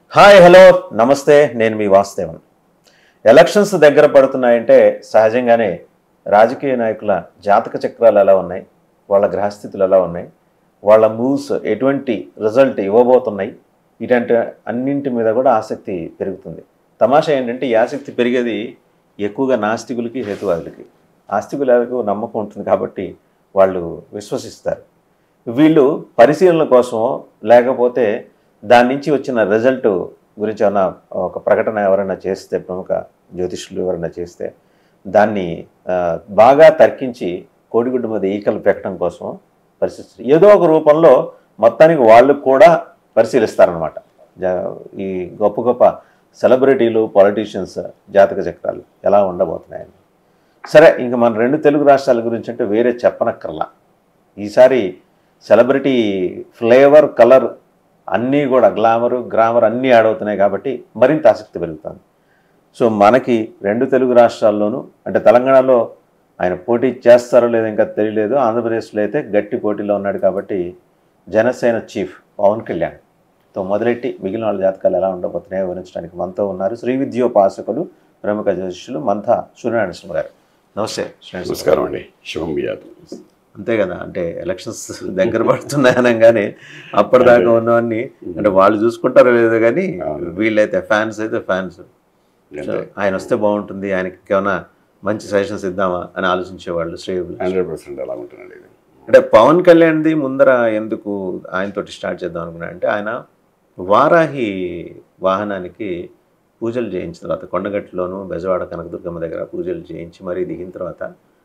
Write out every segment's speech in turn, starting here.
Hi hello నమస్తే నేను మీ Vasudevan elections దగ్గర పడుతున్నాయంటే సహజంగానే రాజకీయ నాయకుల జాతక చక్రాలు ఎలా ఉన్నాయి వాళ్ళ గ్రహస్థితులు ఎలా ఉన్నాయి వాళ్ళ మూవ్స్ ఎటువంటి రిజల్ట్ ఇవ్వబోతున్నాయి ఇటువంటి అన్నింటి మీద కూడా ఆసక్తి పెరుగుతుంది తమాషా ఏంటంటే ఈ ఆసక్తి పెరిగేది ఎక్కువగా నాస్తికులకి హేతువాదులకి ఆస్తికులకు నమ్మకం ఉంటుంది కాబట్టి వాళ్ళు విశ్వసిస్తారు వీళ్ళు పరిశీలన కోసమో లేకపోతే దాని నుంచి వచ్చిన రిజల్ట్ గురించి ఏమైనా ఒక ప్రకటన ఎవరైనా చేస్తే ప్రముఖ జ్యోతిష్యులు ఎవరైనా చేస్తే దాన్ని ఆ, బాగా తర్కించి కోడిగుడ్డు మీద ఈకలు పెట్టడం కోసం పరిశీలిస్తారు ఏదో ఒక రూపంలో మొత్తానికి వాళ్ళు కూడా పరిశీలిస్తారనమాట ఈ గొప్ప గొప్ప సెలబ్రిటీలు పొలిటీషియన్స్ జాతక చక్రాలు ఎలా ఉండబోతున్నాయని సరే ఇంక మన రెండు తెలుగు రాష్ట్రాల గురించి అంటే వేరే చెప్పనక్కర్లా ఈసారి సెలబ్రిటీ ఫ్లేవర్ కలర్ అన్నీ కూడా గ్లామర్ గ్రామర్ అన్నీ యాడ్ అవుతున్నాయి కాబట్టి మరింత ఆసక్తి పెరుగుతుంది సో మనకి రెండు తెలుగు రాష్ట్రాల్లోనూ అంటే తెలంగాణలో ఆయన పోటీ చేస్తారో లేదో ఇంకా తెలియలేదు ఆంధ్రప్రదేశ్లో అయితే గట్టి పోటీలో ఉన్నాడు కాబట్టి జనసేన చీఫ్ పవన్ కళ్యాణ్ తో మొదలెట్టి మిగిలిన వాళ్ళ జాతకాలు ఎలా ఉండబోతున్నాయో వివరించడానికి మనతో ఉన్నారు శ్రీ విద్యోపాసకులు ప్రముఖ జ్యోతిష్యులు మంతా సూర్యనారాయణ స్వామి గారు నమస్తే శ్రీనివాస నమస్కారం అండి శుభం బియాదు అంతే కదా అంటే ఎలక్షన్స్ దగ్గర పడుతున్నాయి అనగానే అప్పటిదాకా ఉన్నవన్నీ అంటే వాళ్ళు చూసుకుంటారో లేదో కానీ అవును. వీళ్ళైతే ఫ్యాన్స్ అయితే ఫ్యాన్స్ అంటే ఆయన వస్తే బాగుంటుంది ఆయనకి ఏమైనా మంచి సజెషన్స్ ఇద్దామా అని ఆలోచించేవాళ్ళు శ్రేయులు హండ్రెడ్ పర్సెంట్ అలా ఉంటుందండి ఇది అంటే పవన్ కళ్యాణ్ది ముందర ఎందుకు ఆయనతోటి స్టార్ట్ చేద్దాం అనుకున్నా అంటే ఆయన వారాహి వాహనానికి పూజలు చేయించిన తర్వాత కొండగట్టులోను బెజవాడ కనకదుర్గమ్మ దగ్గర పూజలు చేయించి మరీ దిగిన తర్వాత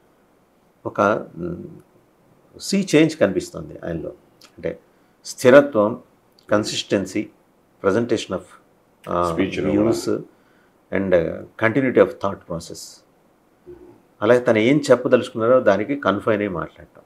ఒక సీ చేంజ్ కనిపిస్తుంది ఆయనలో అంటే స్థిరత్వం కన్సిస్టెన్సీ ప్రజెంటేషన్ ఆఫ్ Speech లో views and continuity of thought process అలాగే తను ఏం చెప్పదలుచుకున్నారో దానికి కన్ఫైన్ అయ్యి మాట్లాడటం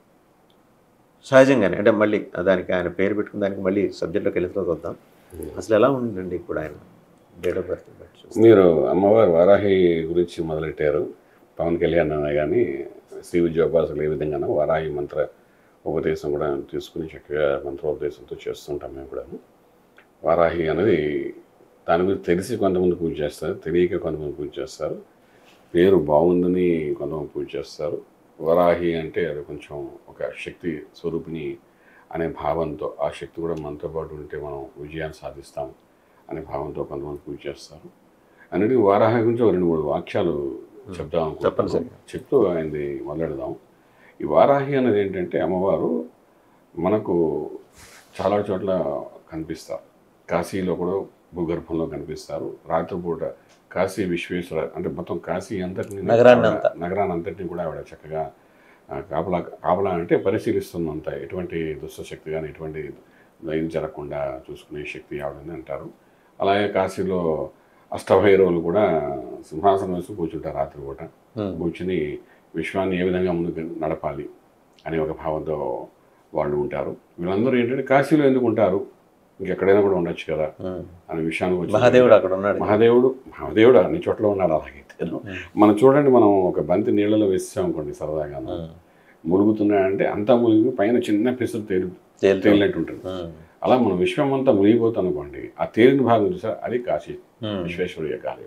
సహజంగానే అంటే మళ్ళీ దానికి ఆయన పేరు పెట్టుకున్న దానికి మళ్ళీ సబ్జెక్ట్లోకి వెళ్ళితో వద్దాం అసలు ఎలా ఉందండి ఇప్పుడు ఆయన డేట్ ఆఫ్ బర్త్ బట్టి చూస్తే మీరు అమ్మవారు వారాహి గురించి మొదలెట్టారు పవన్ కళ్యాణ్ అన్న కానీ శ్రీ ఉద్యోగాసులు ఏ విధంగానో వారాహి మంత్ర ఉపదేశం కూడా తీసుకుని చక్కగా మంత్రోపదేశంతో చేస్తుంటాం మేము కూడా వారాహి అనేది దాని గురించి తెలిసి కొంతమంది పూజ చేస్తారు తెలియక కొంతమంది పూజ చేస్తారు పేరు బాగుందని కొంతమంది పూజ చేస్తారు వరాహి అంటే అది కొంచెం ఒక శక్తి స్వరూపిణి అనే భావంతో ఆ శక్తి కూడా మనతో పాటు ఉంటే మనం విజయాన్ని సాధిస్తాం అనే భావంతో కొంతమంది పూజ చేస్తారు అన్నిటికీ వారాహి గురించి ఒక రెండు మూడు వాక్యాలు చెప్దాం అనుకుంటున్నాను. తప్పనిసరిగా. చెప్తూ ఆయనది మొదలెడదాం ఈ వారాహి అనేది ఏంటంటే అమ్మవారు మనకు చాలా చోట్ల కనిపిస్తారు కాశీలో కూడా భూగర్భంలో కనిపిస్తారు రాత్రిపూట కాశీ విశ్వేశ్వర అంటే మొత్తం కాశీ అంతటిని నగరాన్ని అంతా. నగరాన్ని అంతటిని కూడా ఆవిడ చక్కగా ఆ, కాపలా కాపలా అంటే పరిశీలిస్తుందంత ఎటువంటి దుష్ట శక్తి కానీ ఎటువంటి లైన్ జరగకుండా చూసుకునే శక్తి ఆవిడని అంటారు అలాగే కాశీలో అష్టభైరవులు కూడా సింహాసనం వేసి కూర్చుంటారు రాత్రిపూట కూర్చుని విశ్వాన్ని ఏ విధంగా ముందుకు నడపాలి అనే ఒక భావంతో వాళ్ళు ఉంటారు వీళ్ళందరూ ఏంటంటే కాశీలో ఎందుకు ఉంటారు ఇంకెక్కడైనా కూడా ఉండొచ్చు కదా అనే విషయానికి వచ్చి మహాదేవుడు అక్కడ ఉన్నాడు మహాదేవుడు మహాదేవుడు అన్ని చోట్ల ఉన్నాడు అలాగైతే మనం చూడండి మనం ఒక బంతి నీళ్ళలో వేసాం అనుకోండి సరదాగా ములుగుతున్నాయంటే అంతా మునిగి పైన చిన్న పిసురు తేలి తేలుతూ. తేలినట్టు ఉంటుంది అలా మనం విశ్వం అంతా మునిగిపోతాం అనుకోండి ఆ తేలిన భాగం చూసారా అది కాశీ విశ్వేశ్వరుడి కార్యం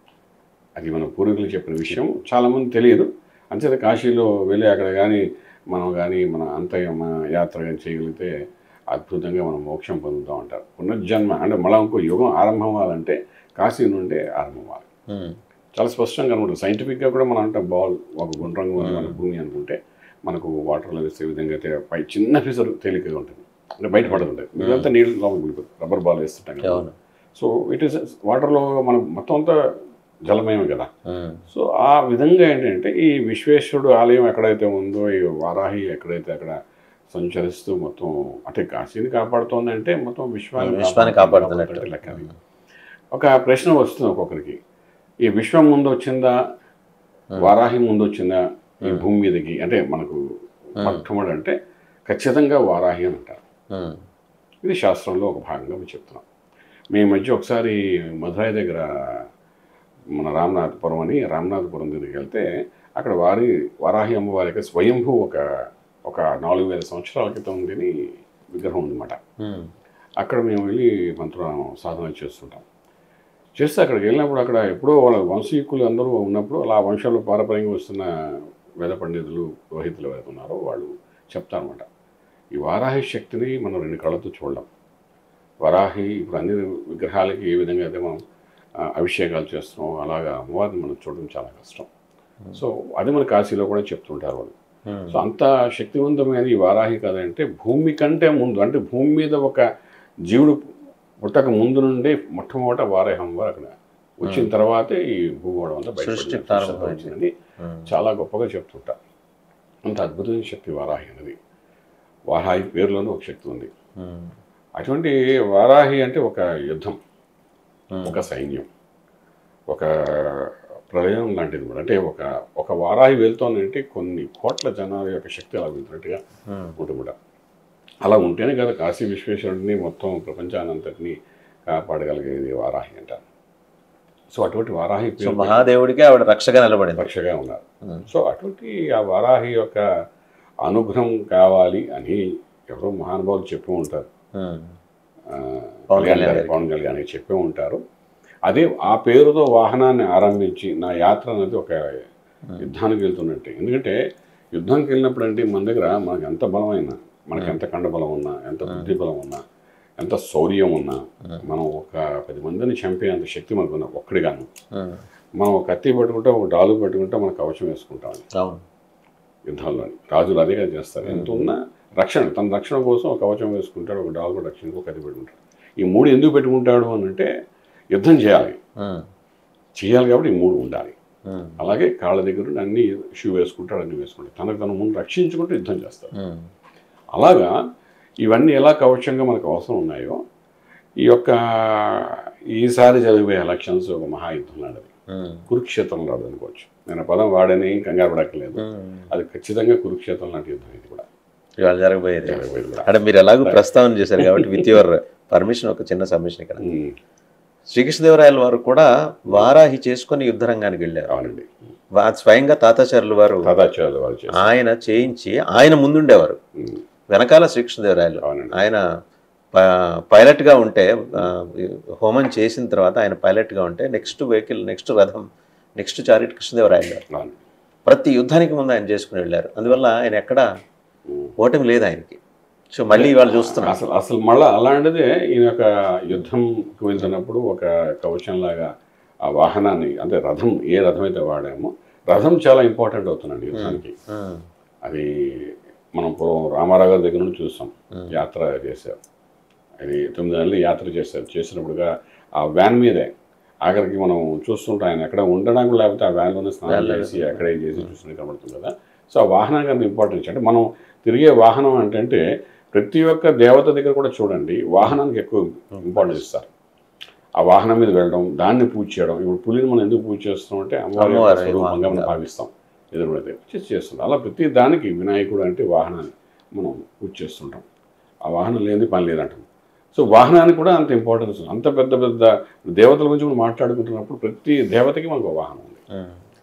అది మన పూర్వీకులు చెప్పిన విషయం చాలామంది తెలియదు అంచేత కాశీలో వెళ్ళి అక్కడ కానీ మనం కానీ మన అంతయ మన యాత్ర కానీ చేయగలిగితే అద్భుతంగా మనం మోక్షం పొందుతాం అంటారు పునర్జన్మ అంటే మళ్ళీ ఇంకో యుగం ఆరంభం అవ్వాలంటే కాశీ నుండే ఆరంభం అవ్వాలి చాలా స్పష్టంగా కనబడుతుంది సైంటిఫిక్గా కూడా మనం అంటే బాల్ ఒక గుండ్రంగా ఉంది మన భూమి అనుకుంటే మనకు వాటర్లో వేసే విధంగా అయితే పై చిన్న ఫిజర్ తేలికగా ఉంటుంది అంటే బయట పడుతుంది మిగతా నీళ్ళు లోపల వెళ్ళిపోతుంది రబ్బర్ బాల్ వేస్తుంటాం కదా అవును సో ఇట్ ఈస్ వాటర్లో మనం మొత్తం అంతా జలమయమే కదా సో ఆ విధంగా ఏంటంటే ఈ విశ్వేశ్వరుడు ఆలయం ఎక్కడైతే ఉందో ఈ వారాహి ఎక్కడైతే అక్కడ సంచరిస్తూ మొత్తం అంటే కాశీని కాపాడుతోంది అంటే మొత్తం విశ్వాన్ని విశ్వాన్ని కాపాడుతున్నట్టు. కాపాడుతున్నట్టు లెక్క అది. ఒక ప్రశ్న వస్తుంది ఒక్కొక్కరికి ఈ విశ్వం ముందు వచ్చిందా వారాహి ముందు వచ్చిందా ఈ భూమి మీదకి అంటే మనకు మొట్టమొదటి అంటే ఖచ్చితంగా వారాహి అని అంటారు ఇది శాస్త్రంలో ఒక భాగంగా మేము చెప్తున్నాం మేము మధ్య ఒకసారి మధురై దగ్గర మన రామనాథపురం అని రామనాథపురం దగ్గరికి వెళ్తే అక్కడ వారి వారాహి అమ్మవారి యొక్క స్వయంభూ ఒక ఒక నాలుగు వేల సంవత్సరాల క్రితం ఉందని విగ్రహం ఉందన్నమాట అక్కడ మేము వెళ్ళి మంత్ర సాధన చేస్తుంటాం చేస్తే అక్కడికి వెళ్ళినప్పుడు అక్కడ ఎప్పుడో వాళ్ళ వంశీకులు అందరూ ఉన్నప్పుడు అలా ఆ వంశంలో పారపర్యంగా వస్తున్న వేద పండితులు పురోహితులు ఎవరైతే ఉన్నారో వాళ్ళు చెప్తారన్నమాట ఈ వారాహి శక్తిని మనం రెండు కళ్ళతో చూడలేం వరాహి ఇప్పుడు అన్ని విగ్రహాలకి ఏ విధంగా అయితే మనం ఆ, అభిషేకాలు చేస్తున్నాం అలాగా అమ్మవారిని మనం చూడడం చాలా కష్టం సో అది మన కాశీలో కూడా చెప్తుంటారు వాళ్ళు సో అంత శక్తివంతమైన ఈ వారాహి కథ అంటే భూమి కంటే ముందు అంటే భూమి మీద ఒక జీవుడు పుట్టక ముందు నుండి మొట్టమొదట వారాహి అమ్మవారు అక్కడ వచ్చిన తర్వాతే ఈ భూగోళం అంతా సృష్టి బయటపడింది. ప్రారంభమైంది. వచ్చిందని చాలా గొప్పగా చెప్తుంటా అంత అద్భుతమైన శక్తి వారాహి అనేది వారాహి పేరులోనే ఒక శక్తి ఉంది అటువంటి వారాహి అంటే ఒక యుద్ధం ఒక సైన్యం ఒక ప్రళయం లాంటిది కూడా అంటే ఒక ఒక వారాహి వెళ్తోందంటే కొన్ని కోట్ల జనాల యొక్క శక్తి అలా వెళ్తున్నట్టుగా ఉంటుంది కూడా అలా ఉంటేనే కదా కాశీ విశ్వేశ్వరుడిని మొత్తం ప్రపంచానంతటినీ కాపాడగలిగేది వారాహి అంటారు సో అటువంటి వారాహి సో పేరు మహాదేవుడికి ఆవిడ రక్షగా నిలబడింది పక్షగా ఉన్నారు Hmm. సో అటువంటి ఆ వారాహి యొక్క అనుగ్రహం కావాలి అని ఎవరో మహానుభావులు చెప్పి ఉంటారు ఉమ్. ఆ, పవన్ కళ్యాణ్ కళ్యాణ్ గారు, గారికి. పవన్ కళ్యాణ్ గారికి చెప్పే ఉంటారు అదే ఆ పేరుతో వాహనాన్ని ఆరంభించి నా యాత్ర అనేది ఒక యుద్ధానికి వెళ్తున్నట్టే ఎందుకంటే యుద్ధంకి వెళ్ళినప్పుడు అంటే మన దగ్గర మనకి ఎంత బలమైనా మనకి ఎంత కండబలం ఉన్నా ఎంత బుద్ధి బలం ఉన్నా ఎంత శౌర్యం ఉన్నా మనం ఒక పది మందిని చంపేంత శక్తి మనకు ఉన్నా ఒక్కడిగాను ఉమ్. మనం ఒక కత్తి పట్టుకుంటే ఒక డాలు పట్టుకుంటే మనం కవచం వేసుకుంటాం అవును యుద్ధాల్లో రాజులు అదేగా చేస్తారు ఎంత ఉన్నా రక్షణ తన రక్షణ కోసం ఒక కవచం వేసుకుంటాడు ఒక డాల్ రక్షణకు ఒక కత్తి పెట్టుకుంటాడు ఈ మూడు ఎందుకు పెట్టుకుంటాడు అని అంటే యుద్ధం చేయాలి ఉమ్. చేయాలి కాబట్టి ఈ మూడు ఉండాలి ఉమ్. అలాగే కాళ్ళ దగ్గర నుండి అన్ని షూ వేసుకుంటాడు అన్ని వేసుకుంటాడు తనకు తన ముందు రక్షించుకుంటూ యుద్ధం చేస్తాడు ఉమ్. అలాగా ఇవన్నీ ఎలా కవచంగా మనకు అవసరం ఉన్నాయో ఈ యొక్క ఈసారి జరిగిపోయే ఎలక్షన్స్ ఒక మహాయుద్ధం లాంటిది ఉమ్. కురుక్షేత్రం లాంటిది అనుకోవచ్చు నేను ఆ పదం వాడని ఏం కంగారు పడక్కలేదు ఉమ్. అది ఖచ్చితంగా కురుక్షేత్రం లాంటి యుద్ధం ఇది కూడా ఇవాళ జరగబోయేది జరగబోయేది కూడా అంటే మీరు ఎలాగో ప్రస్తావన చేశారు కాబట్టి విత్ యువర్ పర్మిషన్ ఒక చిన్న సబ్మిషన్ ఇక్కడ ఉమ్, శ్రీకృష్ణదేవరాయల వారు కూడా వారాహి చేసుకొని యుద్ధ రంగానికి వెళ్ళారు అవునండి వా- స్వయంగా తాతాచార్యుల వారు కథాచార్యులు వాళ్ళు చేస్తారు ఆయన చేయించి ఆయన ముందుండేవారు ఉమ్, వెనకాల శ్రీకృష్ణదేవరాయలు అవునండి ఆయన ప- పైలట్గా ఉంటే ఆ, హోమం చేసిన తర్వాత ఆయన పైలట్గా ఉంటే నెక్స్ట్ వెహికల్ నెక్స్ట్ రథం నెక్స్ట్ చారిట్ కృష్ణదేవరాయలు గారు అవును ప్రతి యుద్ధానికి ముందు ఆయన చేసుకుని వెళ్ళారు అందువల్ల ఆయన ఎక్కడ ఉమ్. ఓటమి లేదు ఆయనకి సో మళ్ళీ ఇవాళ చూస్తున్నాం అసలు అసలు మళ్ళీ అలాంటిదే ఈయన యొక్క యుద్ధంకి వెళ్తున్నప్పుడు ఒక కవచంలాగా ఆ వాహనాన్ని అంటే రథం ఏ రథం అయితే వాడామో రథం చాలా ఇంపార్టెంట్ అవుతుందండి యుద్ధానికి ఉమ్, అది మనం పూర్వం రామారావు గారి దగ్గర నుండి చూస్తాం యాత్ర చేశారు అది తొమ్మిది నెలలు యాత్ర చేశారు చేసినప్పుడుగా ఆ వ్యాన్ మీదే ఆఖరికి మనం చూస్తుంటాం ఆయన ఎక్కడ ఉండడానికి లేకపోతే ఆ వ్యాన్లోనే స్నానం చేసి అక్కడే చేసి చూస్తున్నట్టు కనబడుతుంది కదా సో ఆ వాహనానికి అంత ఇంపార్టెన్స్ అంటే మనం తిరిగే వాహనం అంటే అంటే ప్రతి ఒక్క దేవత దగ్గర కూడా చూడండి వాహనానికి ఎక్కువ ఇంపార్టెన్స్ ఇస్తారు ఆ వాహనం మీద వెళ్ళడం దాన్ని పూజ చేయడం ఇప్పుడు పులిని మనం ఎందుకు పూజ చేస్తాం అంటే అమ్మవారి యొక్క అమ్మవారి స్వరూపంగా మనం భావిస్తాం ఎదురుపడితే చేసి చేస్తుంటాం అలా ప్రతి దానికి వినాయకుడు అంటే వాహనాన్ని మనం పూజ చేస్తుంటాం ఆ వాహనం లేని పని లేదంటాం సో వాహనానికి కూడా అంత ఇంపార్టెన్స్ ఉంది. అంత పెద్ద పెద్ద దేవతల గురించి మనం మాట్లాడుకుంటున్నప్పుడు ప్రతి దేవతకి మనకు ఒక వాహనం ఉంది ఉమ్,